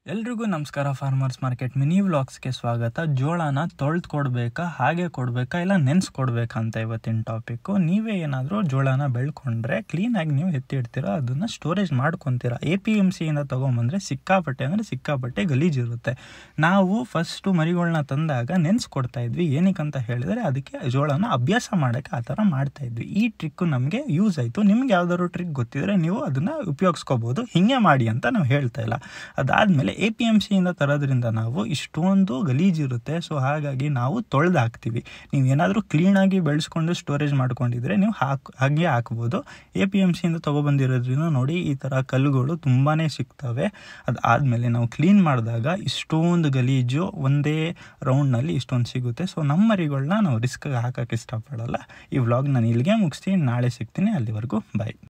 ಎಲ್ರಿಗೂ ನಮಸ್ಕಾರ farmers market mini ವ್ಲಾಗ್ಸ್ಗೆ ಸ್ವಾಗತ ಜೋಳನ ತೊಳೆದು ಕೊಡಬೇಕಾ ಹಾಗೆ ಕೊಡಬೇಕಾ ಇಲ್ಲ ನೆನೆಸ್ಕೊಡ್ಬೇಕಾ ಅಂತ ಇವತ್ತಿನ ಟಾಪಿಕ್ಕು ನೀವೇ ಏನಾದರೂ ಜೋಳನ ಬೆಳ್ಕೊಂಡ್ರೆ ಕ್ಲೀನಾಗಿ ನೀವು ಎತ್ತಿಡ್ತೀರಾ ಅದನ್ನು ಸ್ಟೋರೇಜ್ ಮಾಡ್ಕೊತೀರಾ ಎ ಪಿ ಎಮ್ ಸಿಯಿಂದ ತೊಗೊಂಬಂದರೆ ಸಿಕ್ಕಾಪಟ್ಟೆ ಅಂದರೆ ಸಿಕ್ಕಾಪಟ್ಟೆ ಗಲೀಜಿರುತ್ತೆ ನಾವು ಫಸ್ಟು ಮರಿಗಳನ್ನ ತಂದಾಗ ನೆನೆಸ್ಕೊಡ್ತಾ ಇದ್ವಿ ಏನಕ್ಕಂತ ಹೇಳಿದರೆ ಅದಕ್ಕೆ ಜೋಳನ ಅಭ್ಯಾಸ ಮಾಡೋಕ್ಕೆ ಆ ಥರ ಮಾಡ್ತಾ ಇದ್ವಿ ಈ ಟ್ರಿಕ್ಕು ನಮಗೆ ಯೂಸ್ ಆಯಿತು ನಿಮ್ಗೆ ಯಾವ್ದಾದ್ರು ಟ್ರಿಕ್ ಗೊತ್ತಿದ್ರೆ ನೀವು ಅದನ್ನು ಉಪಯೋಗಿಸ್ಕೋಬೋದು ಹಿಂಗೆ ಮಾಡಿ ಅಂತ ನಾವು ಹೇಳ್ತಾ ಇಲ್ಲ ಅದಾದಮೇಲೆ ಎ ಪಿ ಎಮ್ ಸಿಯಿಂದ ತರೋದ್ರಿಂದ ನಾವು ಇಷ್ಟೊಂದು ಗಲೀಜಿರುತ್ತೆ ಸೊ ಹಾಗಾಗಿ ನಾವು ತೊಳೆದು ಹಾಕ್ತೀವಿ ನೀವು ಏನಾದರೂ ಕ್ಲೀನಾಗಿ ಬೆಳೆಸ್ಕೊಂಡು ಸ್ಟೋರೇಜ್ ಮಾಡ್ಕೊಂಡಿದ್ರೆ ನೀವು ಹಾಕ್ ಹಾಗೆ ಹಾಕ್ಬೋದು ಎ ಪಿ ಎಮ್ ಸಿಯಿಂದ ತೊಗೊಬಂದಿರೋದ್ರಿಂದ ನೋಡಿ ಈ ಥರ ಕಲ್ಲುಗಳು ತುಂಬಾ ಸಿಗ್ತವೆ ಅದಾದಮೇಲೆ ನಾವು ಕ್ಲೀನ್ ಮಾಡಿದಾಗ ಇಷ್ಟೊಂದು ಗಲೀಜು ಒಂದೇ ರೌಂಡ್ನಲ್ಲಿ ಇಷ್ಟೊಂದು ಸಿಗುತ್ತೆ ಸೊ ನಮ್ಮ ಮರಿಗಳನ್ನ ನಾವು ರಿಸ್ಕ್ಗೆ ಹಾಕೋಕ್ಕೆ ಇಷ್ಟಪಡಲ್ಲ ಈ ವ್ಲಾಗ್ ನಾನು ಇಲ್ಲಿಗೆ ಮುಗಿಸ್ತೀನಿ ನಾಳೆ ಸಿಗ್ತೀನಿ ಅಲ್ಲಿವರೆಗೂ ಬಾಯ್